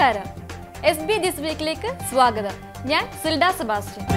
നമസ്കാരം S B this വീക്കിലേക്ക് സ്വാഗതം ഞാൻ Silda Sebastian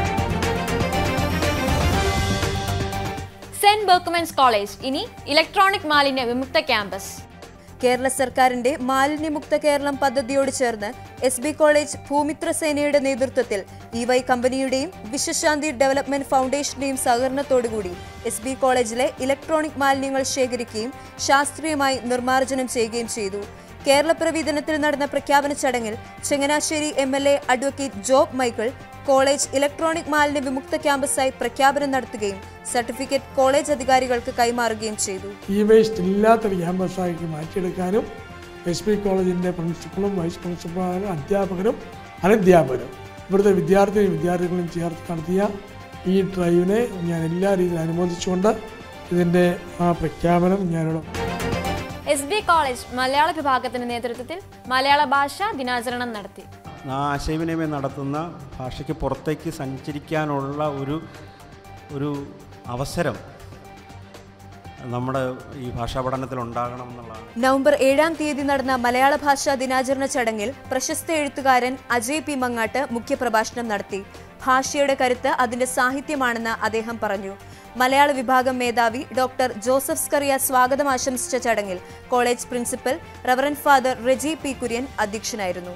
Saint Berchmans college ഇനി ഇലക്ട്രോണിക് മാലിന്യ വിമുക്ത ക്യാമ്പസ് കേരള സർക്കാരിന്റെ മാലിന്യമുക്ത കേരളം പദ്ധതിയോട് ചേർന്ന് എസ് ബി കോളേജ് ഭൂമിത്ര സേനയുടെ നേതൃത്വത്തിൽ ഇ വൈ കമ്പനിയുടെയും വിശ്വശാന്തി ഡെവലപ്മെന്റ് ഫൗണ്ടേഷന്റെയും സഹകരണത്തോടുകൂടി എസ് ബി കോളേജിലെ ഇലക്ട്രോണിക് മാലിന്യങ്ങൾ ശേഖരിക്കുകയും ശാസ്ത്രീയമായി നിർമ്മാർജ്ജനം ചെയ്യുകയും ചെയ്തു കേരളപ്പിറവി ദിനത്തിൽ നടന്ന പ്രഖ്യാപന ചടങ്ങിൽ Changanassery M L A advocate Job Michael college electronic മാലിന്യ വിമുക്ത ക്യാമ്പസായി പ്രഖ്യാപനം നടത്തുകയും സർട്ടിഫിക്കറ്റ് കോളേജ് അധികാരികൾക്ക് കൈമാറുകയും ചെയ്തു ഇ വേസ്റ്റ് ഇല്ലാത്തൊരു ക്യാമ്പസാക്കി മാറ്റിയെടുക്കാനും എസ് പി കോളേജിൻ്റെ പ്രിൻസിപ്പളും വൈസ് പ്രിൻസിപ്പളും അധ്യാപകരും അനധ്യാപകരും ഇവിടുത്തെ വിദ്യാർത്ഥികളും വിദ്യാർത്ഥികളും ചേർത്ത് നടത്തിയ ഈ ഡ്രൈവിനെ ഞാൻ എല്ലാ രീതിയിലും അനുമോദിച്ചുകൊണ്ട് ഇതിൻ്റെ ആ പ്രഖ്യാപനം ഞാനിവിടെ എസ് ബി കോളേജ് മലയാള വിഭാഗത്തിന്റെ നേതൃത്വത്തിൽ മലയാള ഭാഷാ ദിനാചരണം നടത്തി ആ ആശയവിനിമയം നടത്തുന്ന ഭാഷയ്ക്ക് പുറത്തേക്ക് സഞ്ചരിക്കാനുള്ള ഒരു ഒരു അവസരം നമ്മുടെ ഈ ഭാഷാ പഠനത്തിൽ ഉണ്ടാകണം എന്നുള്ളതാണ് നവംബർ ഏഴാം തീയതി നടന്ന മലയാള ഭാഷാ ദിനാചരണ ചടങ്ങിൽ പ്രശസ്ത എഴുത്തുകാരൻ അജയ് പി മങ്ങാട്ട് മുഖ്യപ്രഭാഷണം നടത്തി ഭാഷയുടെ കരുത്ത് അതിന്റെ സാഹിത്യമാണെന്ന് അദ്ദേഹം പറഞ്ഞു മലയാള വിഭാഗം മേധാവി ഡോക്ടർ ജോസഫ് സ്കറിയ സ്വാഗതം ആശംസിച്ച ചടങ്ങിൽ college principal reverend father Reji P Kurian അധ്യക്ഷനായിരുന്നു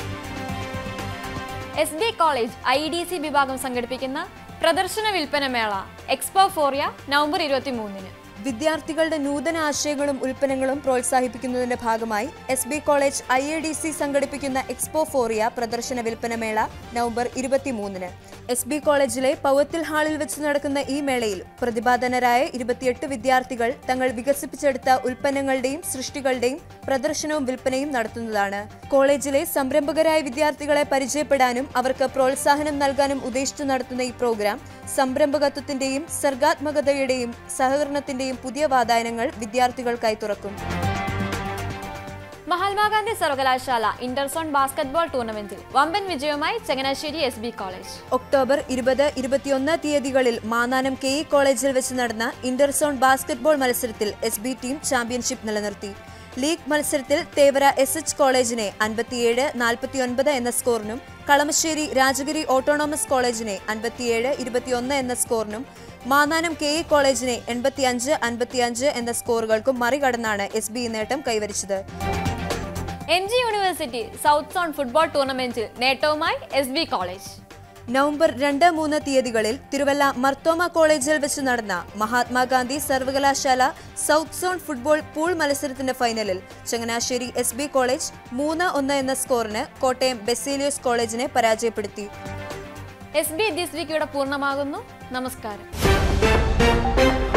S B college I D C വിഭാഗം സംഘടിപ്പിക്കുന്ന പ്രദർശന വിൽപ്പന മേള എക്സ്പോ ഫോറിയ നവംബർ ഇരുപത്തി മൂന്നിന് വിദ്യാർത്ഥികളുടെ നൂതന ആശയങ്ങളും ഉൽപ്പന്നങ്ങളും പ്രോത്സാഹിപ്പിക്കുന്നതിന്റെ ഭാഗമായി S B college I A D C സംഘടിപ്പിക്കുന്ന എക്സ്പോ ഫോറിയ പ്രദർശന വിൽപ്പന മേള നവംബർ ഇരുപത്തിമൂന്നിന് എസ് ബി കോളേജിലെ പൗത്തിൽ ഹാളിൽ വെച്ച് നടക്കുന്ന ഈ മേളയിൽ പ്രതിഭാധനരായ ഇരുപത്തിയെട്ട് വിദ്യാർത്ഥികൾ തങ്ങൾ വികസിപ്പിച്ചെടുത്ത ഉൽപ്പന്നങ്ങളുടെയും സൃഷ്ടികളുടെയും പ്രദർശനവും വിൽപ്പനയും നടത്തുന്നതാണ് കോളേജിലെ സംരംഭകരായ വിദ്യാർത്ഥികളെ പരിചയപ്പെടാനും അവർക്ക് പ്രോത്സാഹനം നൽകാനും ഉദ്ദേശിച്ചു നടത്തുന്ന ഈ പ്രോഗ്രാം സംരംഭകത്വത്തിന്റെയും സർഗാത്മകതയുടെയും സഹകരണത്തിന്റെയും പുതിയ വാതായനങ്ങൾ വിദ്യാർത്ഥികൾക്കായി തുറക്കും മഹാത്മാഗാന്ധി സർവകലാശാല ഇന്റർസോൺ ബാസ്കറ്റ്ബോൾ ടൂർണമെന്റിൽ വമ്പൻ വിജയവുമായി Changanassery S B college October ഇരുപത് ഇരുപത്തിയൊന്ന് തീയതികളിൽ മാന്നാനം കെ ഇ കോളേജിൽ വെച്ച് നടന്ന ഇന്റർസോൺ ബാസ്കറ്റ്ബോൾ മത്സരത്തിൽ എസ് ബി ടീം ചാമ്പ്യൻഷിപ്പ് നിലനിർത്തി ലീഗ് മത്സരത്തിൽ തേവര എസ് എച്ച് കോളേജിനെ അൻപത്തിയേഴ് നാൽപ്പത്തിയൊൻപത് എന്ന സ്കോറിനും കളമശ്ശേരി രാജഗിരി ഓട്ടോണോമസ് കോളേജിനെ അൻപത്തിയേഴ് ഇരുപത്തിയൊന്ന് എന്ന സ്കോറിനും മാന്നാനം കെ ഇ കോളേജിനെ എൺപത്തിയഞ്ച് അൻപത്തിയഞ്ച് എന്ന സ്കോറുകൾക്കും മറികടന്നാണ് എസ് ബി നേട്ടം കൈവരിച്ചത് M G university south zone football ടൂർണമെന്റിൽ നേട്ടവുമായി എസ് ബി കോളേജ് നവംബർ രണ്ട് മൂന്ന് തീയതികളിൽ തിരുവല്ല മർത്തോമ കോളേജിൽ വെച്ച് നടന്ന മഹാത്മാഗാന്ധി സർവകലാശാല സൗത്ത് സോൺ ഫുട്ബോൾ പൂൾ മത്സരത്തിന്റെ ഫൈനലിൽ ചങ്ങനാശ്ശേരി എസ് ബി കോളേജ് മൂന്ന് ഒന്ന് എന്ന സ്കോറിന് കോട്ടയം ബെസേലിയോസ് കോളേജിനെ പരാജയപ്പെടുത്തി എസ് ബി ദിസ് വീക്ക് ഇവിടെ പൂർണ്ണമാകുന്നു നമസ്കാരം